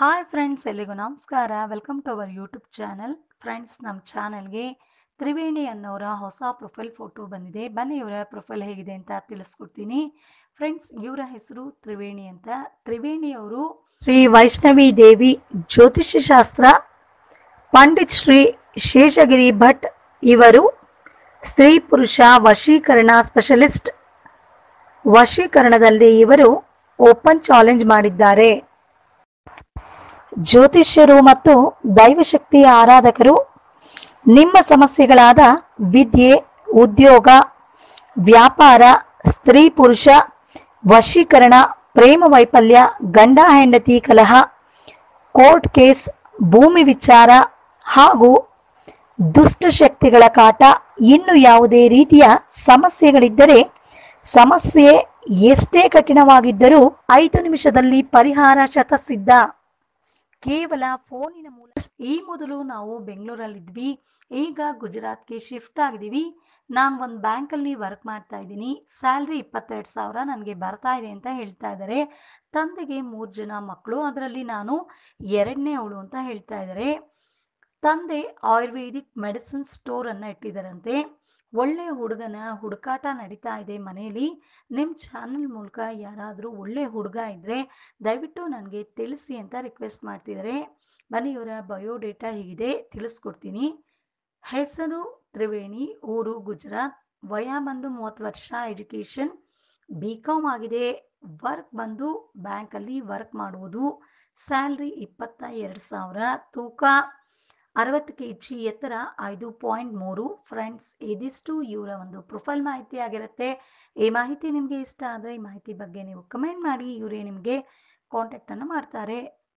hi friends ಎಲ್ಲಿಗೂ ನಮಸ್ಕಾರ welcome to our YouTube channel friends ನಮ್ಮ ಚಾನಲ್ಗೆ ತ್ರಿವೇಣಿ ಅನ್ನೋರ ಹೊಸ ಪ್ರೊಫೈಲ್ ಫೋಟೋ ಬಂದಿದೆ ಬನ್ನಿ ಇವರ ಪ್ರೊಫೈಲ್ ಹೇಗಿದೆ ಅಂತ ತಿಳಿಸ್ಕೊಡ್ತೀನಿ ಫ್ರೆಂಡ್ಸ್ ಇವರ ಹೆಸರು ತ್ರಿವೇಣಿ ಅಂತ ತ್ರಿವೇಣಿ ಅವರು ಶ್ರೀ ವೈಷ್ಣವಿ ದೇವಿ ಜ್ಯೋತಿಷ್ಯ ಶಾಸ್ತ್ರ ಪಂಡಿತ್ ಶ್ರೀ ಶೇಷಗಿರಿ ಭಟ್ ಇವರು ಸ್ತ್ರೀ ಪುರುಷ ವಶೀಕರಣ ಸ್ಪೆಷಲಿಸ್ಟ್ ವಶೀಕರಣದಲ್ಲಿ ಇವರು ಓಪನ್ ಚಾಲೆಂಜ್ ಮಾಡಿದ್ದಾರೆ ಜ್ಯೋತಿಷ್ಯರು ಮತ್ತು ದೈವಶಕ್ತಿಯ ಆರಾಧಕರು ನಿಮ್ಮ ಸಮಸ್ಯೆಗಳಾದ ವಿದ್ಯೆ ಉದ್ಯೋಗ ವ್ಯಾಪಾರ ಸ್ತ್ರೀ ಪುರುಷ ವಶೀಕರಣ ಪ್ರೇಮ ವೈಫಲ್ಯ ಗಂಡ ಹೆಂಡತಿ ಕಲಹ ಕೋರ್ಟ್ ಕೇಸ್ ಭೂಮಿ ವಿಚಾರ ಹಾಗೂ ದುಷ್ಟಶಕ್ತಿಗಳ ಕಾಟ ಇನ್ನು ಯಾವುದೇ ರೀತಿಯ ಸಮಸ್ಯೆಗಳಿದ್ದರೆ ಸಮಸ್ಯೆ ಎಷ್ಟೇ ಕಠಿಣವಾಗಿದ್ದರೂ ಐದು ನಿಮಿಷದಲ್ಲಿ ಪರಿಹಾರ ಶತಸಿದ್ಧ ಕೇವಲ ಫೋನಿನ ಮೂಲಕ ಈ ಮೊದಲು ನಾವು ಬೆಂಗಳೂರಲ್ಲಿದ್ವಿ ಈಗ ಗುಜರಾತ್ಗೆ ಶಿಫ್ಟ್ ಆಗಿದ್ದೀವಿ ನಾನು ಒಂದು ಬ್ಯಾಂಕಲ್ಲಿ ವರ್ಕ್ ಮಾಡ್ತಾ ಇದ್ದೀನಿ ಸ್ಯಾಲ್ರಿ ಇಪ್ಪತ್ತೆರಡು ಸಾವಿರ ನನಗೆ ಬರ್ತಾ ಇದೆ ಅಂತ ಹೇಳ್ತಾ ಇದ್ದಾರೆ ತಂದೆಗೆ ಮೂರು ಜನ ಮಕ್ಕಳು ಅದರಲ್ಲಿ ನಾನು ಎರಡನೇ ಅವಳು ಅಂತ ಹೇಳ್ತಾ ಇದ್ದಾರೆ ತಂದೆ ಆಯುರ್ವೇದಿಕ್ ಮೆಡಿಸಿನ್ ಸ್ಟೋರನ್ನು ಇಟ್ಟಿದ್ದಾರಂತೆ ಒಳ್ಳೆ ಹುಡುಗನ ಹುಡುಕಾಟ ನಡೀತಾ ಇದೆ ಮನೆಯಲ್ಲಿ ನಿಮ್ಮ ಚಾನಲ್ ಮೂಲಕ ಯಾರಾದರೂ ಒಳ್ಳೆ ಹುಡುಗ ಇದ್ದರೆ ದಯವಿಟ್ಟು ನನಗೆ ತಿಳಿಸಿ ಅಂತ ರಿಕ್ವೆಸ್ಟ್ ಮಾಡ್ತಿದ್ದಾರೆ ಬನ್ನಿ ಇವರ ಬಯೋಡೇಟಾ ಹೀಗಿದೆ ತಿಳಿಸ್ಕೊಡ್ತೀನಿ ಹೆಸರು ತ್ರಿವೇಣಿ ಊರು ಗುಜರಾತ್ ವಯ ಬಂದು ಮೂವತ್ತು ವರ್ಷ ಎಜುಕೇಷನ್ ಬಿ ಕಾಮ್ ಆಗಿದೆ ವರ್ಕ್ ಬಂದು ಬ್ಯಾಂಕಲ್ಲಿ ವರ್ಕ್ ಮಾಡುವುದು ಸ್ಯಾಲ್ರಿ ಇಪ್ಪತ್ತ ಎರಡು ಸಾವಿರ ತೂಕ ಅರವತ್ತು ಕೆ ಜಿ ಎತ್ತರ ಐದು ಪಾಯಿಂಟ್ ಮೂರು ಫ್ರೆಂಡ್ಸ್ ಇದಿಷ್ಟು ಇವರ ಒಂದು ಪ್ರೊಫೈಲ್ ಮಾಹಿತಿ ಆಗಿರುತ್ತೆ ಈ ಮಾಹಿತಿ ನಿಮಗೆ ಇಷ್ಟ ಆದರೆ ಈ ಮಾಹಿತಿ ಬಗ್ಗೆ ನೀವು ಕಮೆಂಟ್ ಮಾಡಿ ಇವರೇ ನಿಮಗೆ ಕಾಂಟ್ಯಾಕ್ಟನ್ನು ಮಾಡ್ತಾರೆ